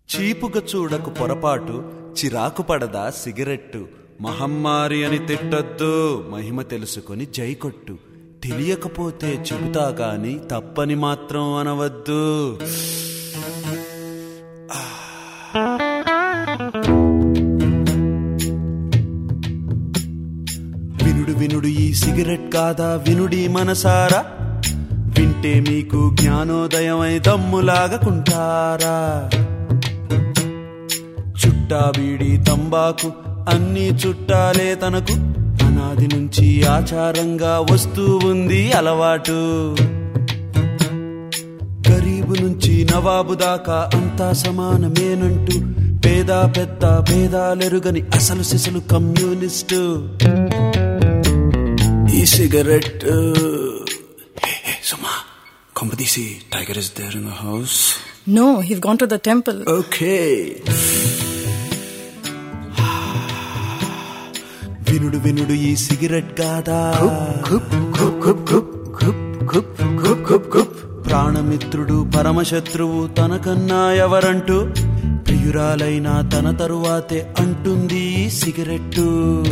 చీపుగా చూడకు పొరపాటు చిరాకు పడదా సిగరెట్టు మహమ్మారి అని తిట్టొద్దు మహిమ తెలుసుకొని జై కొట్టు తెలియకపోతే చెబుతా గాని తప్పని మాత్రం అనవద్దు వినుడు వినుడు ఈ సిగరెట్ కాదా వినుడి మనసారా వింటే మీకు జ్ఞానోదయమై దమ్ములాగకుంటారా చుట్టా బీడి తంబాకు అన్ని చుట్టాలే తనకు అనాది నుంచి ఆచారంగా వస్తూ ఉంది అలవాటు గరీబు నుంచి నవాబు దాకా అంతా సమానమేనంటూ పేద పెద్ద భేదాలెరుగని అసలు సిసలు కమ్యూనిస్టు ఈ సిగరెట్ సుమా కొంపదీసి tiger is there in the house No, he's gone to the temple. Okay వినుడు వినుడు ఈ సిగరెట్ కాదా ప్రాణమిత్రుడు పరమశత్రువు తనకన్నా ఎవరంటూ ప్రియురాలైన తన తరువాతే అంటుంది ఈ సిగరెట్టు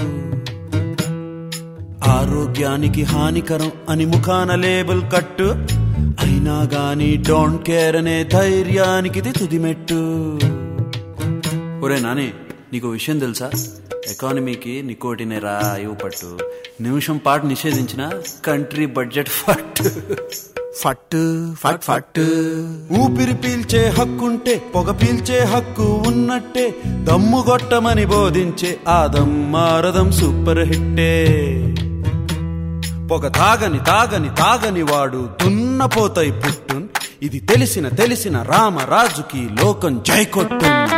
ఆరోగ్యానికి హానికరం అని ముఖాన లేబుల్ కట్టు అయినా గాని డోంట్ కేర్ అనే ధైర్యానికి ఇది తుదిమెట్టు ఒరే నాని నీకు విషయం తెలుసా ఎకానమీకి నికోటినే రా ఇవ్వు పట్టు నిమిషం పాటు నిషేధించిన కంట్రీ బడ్జెట్ ఫట్ ఫట్ ఫట్ ఫట్ ఊపిరి పీల్చే హక్కుంటే పొగ పీల్చే హక్కు ఉన్నట్టే దమ్ము గొట్టమని బోధించే ఆ దమ్మారదం సూపర్ హిట్టే పొగ తాగని తాగని తాగని వాడు దున్నపోతాయి పుట్టున్ ఇది తెలిసిన తెలిసిన రామరాజుకి లోకం జై కొట్టున్